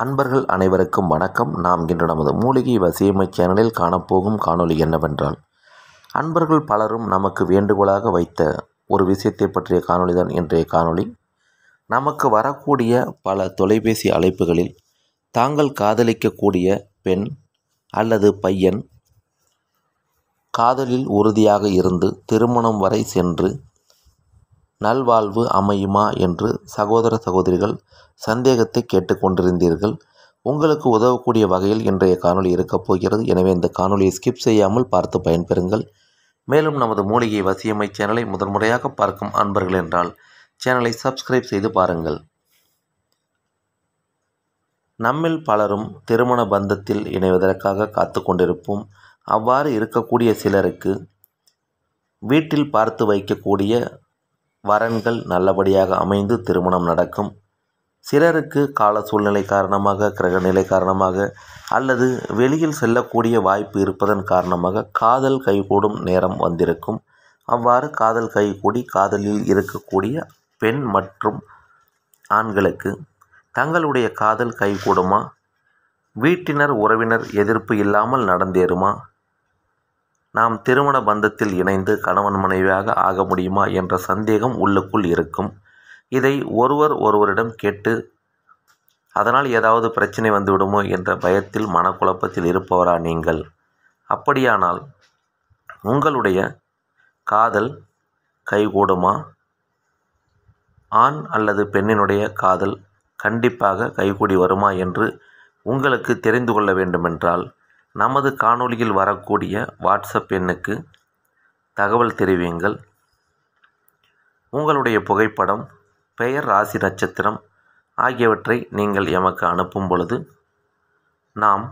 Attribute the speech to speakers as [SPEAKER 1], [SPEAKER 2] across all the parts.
[SPEAKER 1] அன்பர்கள் அனைவருக்கும் வணக்கம் நாம் இன்று நமது மூலிகை வசியமை சேனலில் காணப்போகும் காணொளி என்னவென்றால் அன்பர்கள் பலரும் நமக்கு வேண்டுகோளாக வைத்த ஒரு விஷயத்தை பற்றிய காணொளி தான் இன்றைய காணொளி நமக்கு வரக்கூடிய பல தொலைபேசி அழைப்புகளில் தாங்கள் காதலிக்கக்கூடிய பெண் அல்லது பையன் காதலில் உறுதியாக இருந்து திருமணம் வரை சென்று நல்வாழ்வு அமையுமா என்று சகோதர சகோதரிகள் சந்தேகத்தை கேட்டுக்கொண்டிருந்தீர்கள் உங்களுக்கு உதவக்கூடிய வகையில் இன்றைய காணொளி இருக்கப் போகிறது எனவே இந்த காணொளியை ஸ்கிப் செய்யாமல் பார்த்து பயன்பெறுங்கள் மேலும் நமது மூலிகை வசியமை சேனலை முதன்முறையாக பார்க்கும் அன்பர்கள் என்றால் சேனலை சப்ஸ்கிரைப் செய்து பாருங்கள் நம்மில் பலரும் திருமண பந்தத்தில் இணைவதற்காக காத்து கொண்டிருப்போம் அவ்வாறு இருக்கக்கூடிய சிலருக்கு வீட்டில் பார்த்து வைக்கக்கூடிய வரன்கள் நல்லபடியாக அமைந்து திருமணம் நடக்கும் சிலருக்கு கால சூழ்நிலை காரணமாக கிரகநிலை காரணமாக அல்லது வெளியில் செல்லக்கூடிய வாய்ப்பு இருப்பதன் காரணமாக காதல் கைகூடும் நேரம் வந்திருக்கும் அவ்வாறு காதல் கைகூடி காதலில் இருக்கக்கூடிய பெண் மற்றும் ஆண்களுக்கு தங்களுடைய காதல் கைகூடுமா வீட்டினர் உறவினர் எதிர்ப்பு இல்லாமல் நடந்தேறுமா நாம் திருமண பந்தத்தில் இணைந்து கணவன் மனைவியாக ஆக முடியுமா என்ற சந்தேகம் உள்ளுக்குள் இருக்கும் இதை ஒருவர் ஒருவரிடம் கேட்டு அதனால் ஏதாவது பிரச்சனை வந்துவிடுமோ என்ற பயத்தில் மனக்குழப்பத்தில் இருப்பவரா நீங்கள் அப்படியானால் உங்களுடைய காதல் கைகூடுமா ஆண் அல்லது பெண்ணினுடைய காதல் கண்டிப்பாக கைகூடி வருமா என்று உங்களுக்கு தெரிந்து கொள்ள வேண்டுமென்றால் நமது காணொளியில் வரக்கூடிய வாட்ஸ்அப் எண்ணுக்கு தகவல் தெரிவியுங்கள் உங்களுடைய புகைப்படம் பெயர் ராசி நட்சத்திரம் ஆகியவற்றை நீங்கள் எமக்கு அனுப்பும் பொழுது நாம்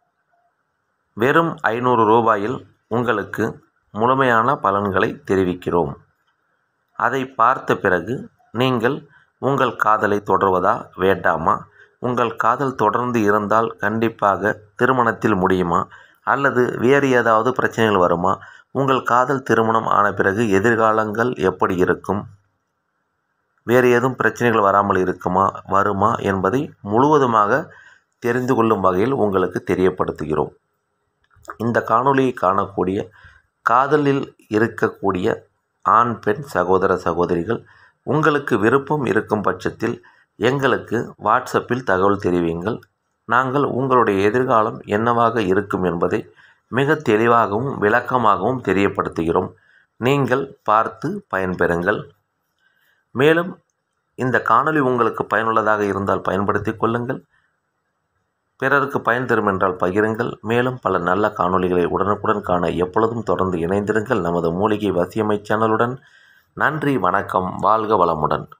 [SPEAKER 1] வெறும் ஐநூறு ரூபாயில் உங்களுக்கு முழுமையான பலன்களை தெரிவிக்கிறோம் அதை பார்த்த பிறகு நீங்கள் உங்கள் காதலை தொடர்வதா வேண்டாமா உங்கள் காதல் தொடர்ந்து இருந்தால் கண்டிப்பாக திருமணத்தில் முடியுமா அல்லது வேறு ஏதாவது பிரச்சனைகள் வருமா உங்கள் காதல் திருமணம் ஆன பிறகு எதிர்காலங்கள் எப்படி இருக்கும் வேறு ஏதும் பிரச்சனைகள் வராமல் இருக்குமா வருமா என்பதை முழுவதுமாக தெரிந்து கொள்ளும் வகையில் உங்களுக்கு தெரியப்படுத்துகிறோம் இந்த காணொளியை காணக்கூடிய காதலில் இருக்கக்கூடிய ஆண் பெண் சகோதர சகோதரிகள் உங்களுக்கு விருப்பம் இருக்கும் பட்சத்தில் எங்களுக்கு வாட்ஸ்அப்பில் தகவல் தெரிவியுங்கள் நாங்கள் உங்களுடைய எதிர்காலம் என்னவாக இருக்கும் என்பதை மிக தெளிவாகவும் விளக்கமாகவும் தெரியப்படுத்துகிறோம் நீங்கள் பார்த்து பயன்பெறுங்கள் மேலும் இந்த காணொளி உங்களுக்கு பயனுள்ளதாக இருந்தால் பயன்படுத்தி கொள்ளுங்கள் பிறருக்கு பயன் தரும் என்றால் பகிருங்கள் மேலும் பல நல்ல காணொளிகளை உடனுக்குடன் காண எப்பொழுதும் தொடர்ந்து இணைந்திருங்கள் நமது மூலிகை வசியமை சேனலுடன் நன்றி வணக்கம் வாழ்க வளமுடன்